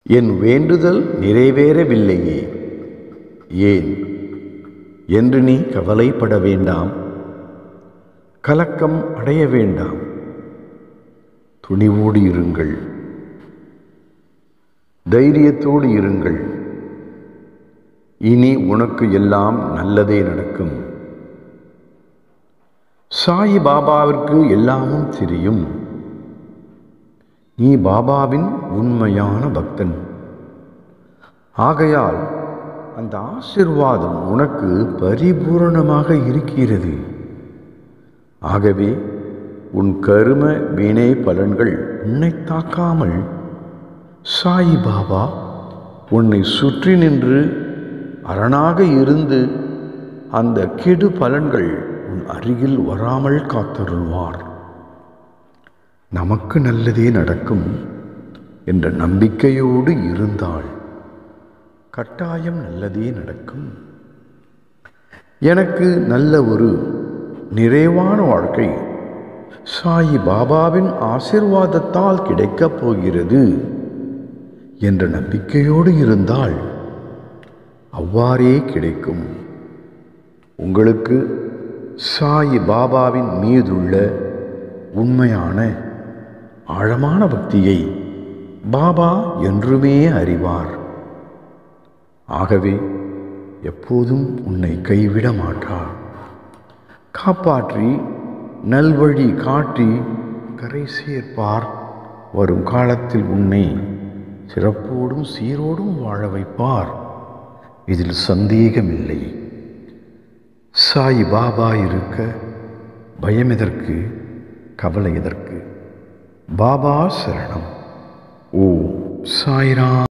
என் வேண்டுதல் நிறைவேறவில்லையே ஏன் என்று நீ கவலைப்பட வேண்டாம் கலக்கம் அடைய வேண்டாம் துணிவோடு இருங்கள் தைரியத்தோடு இருங்கள் இனி உனக்கு எல்லாம் நல்லதே நடக்கும் சாய் பாபாவிற்கு எல்லாமும் தெரியும் நீ பாபாவின் உண்மையான பக்தன் ஆகையால் அந்த ஆசிர்வாதம் உனக்கு பரிபூரணமாக இருக்கிறது ஆகவே உன் கரும வினை பலன்கள் உன்னை தாக்காமல் சாய் பாபா உன்னை சுற்றி நின்று அரணாக இருந்து அந்த கெடு பலன்கள் உன் அருகில் வராமல் காத்தருள்வார் நமக்கு நல்லதே நடக்கும் என்ற நம்பிக்கையோடு இருந்தால் கட்டாயம் நல்லதே நடக்கும் எனக்கு நல்ல ஒரு நிறைவான வாழ்க்கை சாயி பாபாவின் ஆசிர்வாதத்தால் கிடைக்கப் போகிறது என்ற நம்பிக்கையோடு இருந்தால் அவ்வாறே கிடைக்கும் உங்களுக்கு சாயி பாபாவின் மீதுள்ள உண்மையான ஆழமான பக்தியை பாபா என்றுமே அறிவார் ஆகவே எப்போதும் உன்னை கைவிட மாட்டார் காப்பாற்றி நல்வழி காட்டி கரை சேர்ப்பார் வரும் காலத்தில் உன்னை சிறப்போடும் சீரோடும் வாழ வைப்பார் இதில் சந்தேகமில்லை சாய் பாபா இருக்க பயம் எதற்கு கவலை எதற்கு பாபா சரணம் ஓ சாய்ராம்